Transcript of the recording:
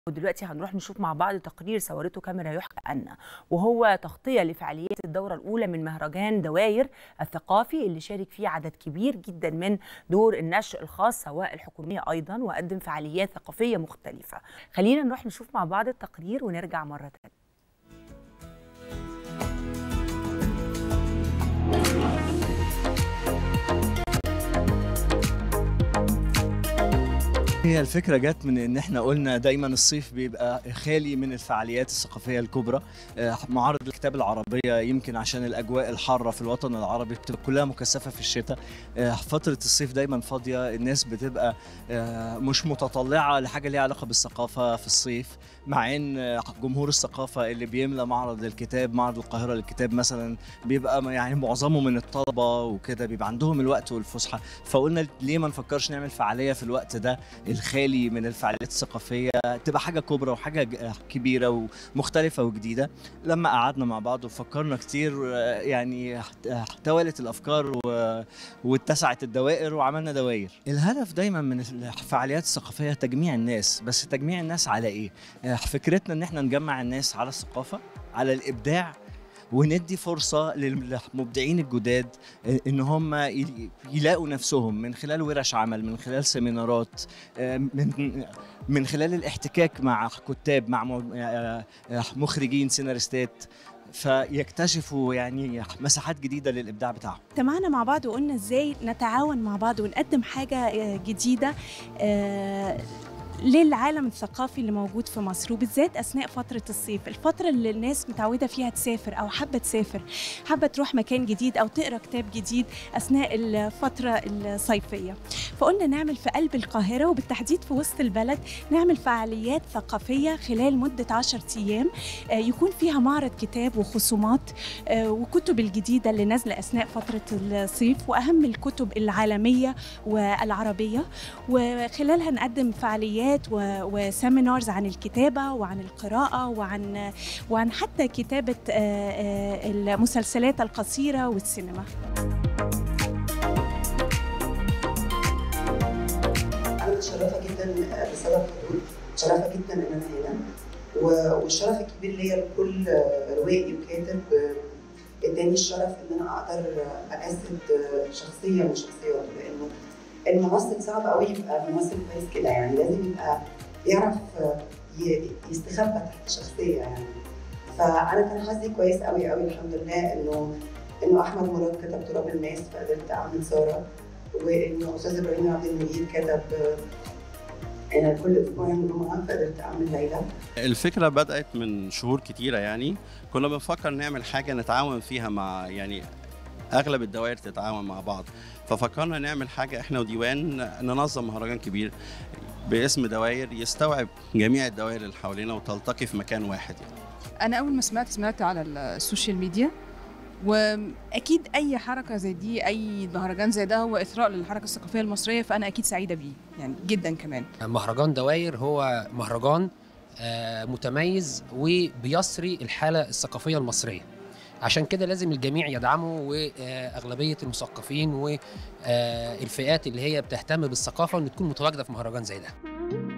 ودلوقتي هنروح نشوف مع بعض تقرير صورته كاميرا يحكى عنا وهو تغطية لفعاليات الدورة الأولى من مهرجان دواير الثقافي اللي شارك فيه عدد كبير جدا من دور النشر الخاص سواء الحكومية أيضا وقدم فعاليات ثقافية مختلفة خلينا نروح نشوف مع بعض التقرير ونرجع مرة تانية هي الفكرة جت من إن إحنا قلنا دايما الصيف بيبقى خالي من الفعاليات الثقافية الكبرى آه، معارض الكتاب العربية يمكن عشان الأجواء الحارة في الوطن العربي بتبقى كلها مكثفة في الشتاء آه، فترة الصيف دايما فاضية الناس بتبقى آه، مش متطلعة لحاجة ليها علاقة بالثقافة في الصيف مع إن آه، جمهور الثقافة اللي بيملى معرض الكتاب معرض القاهرة للكتاب مثلا بيبقى يعني معظمه من الطلبة وكده بيبقى عندهم الوقت والفسحة فقلنا ليه ما نفكرش نعمل فعالية في الوقت ده الخالي من الفعاليات الثقافية تبقى حاجة كبرى وحاجة ج- كبيرة ومختلفة وجديدة لما قعدنا مع بعض وفكرنا كتير آه، يعني آه، توالت الأفكار و- واتسعت الدوائر وعملنا دوائر الهدف دايما من الفعاليات الثقافية تجميع الناس بس تجميع الناس على إيه؟ آه، فكرتنا إن احنا نجمع الناس على الثقافة على الإبداع وندي فرصة للمبدعين الجداد ان هم ي- يلاقوا نفسهم من خلال ورش عمل من خلال سيمينارات آه، من من خلال الاحتكاك مع كتاب مع م- آه، آه، مخرجين سيناريستات فيكتشفوا يعني مساحات جديده للابداع بتاعهم اجتمعنا مع بعض وقلنا ازاي نتعاون مع بعض ونقدم حاجة آه، جديدة آه، للعالم الثقافي اللي موجود في مصر وبالذات اثناء فتره الصيف الفتره اللي الناس متعوده فيها تسافر او حابه تسافر حابه تروح مكان جديد او تقرا كتاب جديد اثناء الفتره الصيفيه فقلنا نعمل في قلب القاهره وبالتحديد في وسط البلد نعمل فعاليات ثقافيه خلال مده 10 ايام آه، يكون فيها معرض كتاب وخصومات آه، وكتب الجديده اللي نازله اثناء فتره الصيف واهم الكتب العالميه والعربيه وخلالها نقدم فعاليات و- وسيمينارز عن الكتابة وعن القراءة وعن وعن حتى كتابة آه، آه، المسلسلات القصيرة والسينما انا متشرفه جدا بسبب حضور متشرفه جدا ان انا هنا و- والشرف الكبير ليا لكل روائي وكاتب اداني الشرف ان انا اقدر اجسد شخصيه من شخصياته لانه الممثل صعب قوي يبقى ممثل كويس كده يعني لازم يبقى يعرف ي- يستخبى تحت شخصيه يعني فانا كان حظي كويس قوي قوي الحمد لله انه انه احمد مراد كتب تراب الماس فقدرت اعمل ساره وانه استاذ ابراهيم عبد المجيد كتب انا كل اسبوع يوم جمعه فقدرت اعمل ليله الفكرة بدأت من شهور كتيرة يعني كنا بنفكر نعمل حاجة نتعاون فيها مع يعني أغلب الدوائر تتعاون مع بعض ففكرنا نعمل حاجة إحنا وديوان ننظم مهرجان كبير باسم دوائر يستوعب جميع الدوائر اللي حوالينا وتلتقي في مكان واحد يعني. انا اول ما سمعت سمعت على السوشيال ميديا واكيد اي حركه زي دي اي مهرجان زي ده هو اثراء للحركه الثقافيه المصريه فانا اكيد سعيده بيه يعني جدا كمان مهرجان دواير هو مهرجان آه، متميز وبيسري الحالة الثقافية المصرية عشان كده لازم الجميع يدعمه وأغلبية المثقفين والفئات اللي هي بتهتم بالثقافة إن تكون متواجدة في مهرجان زي ده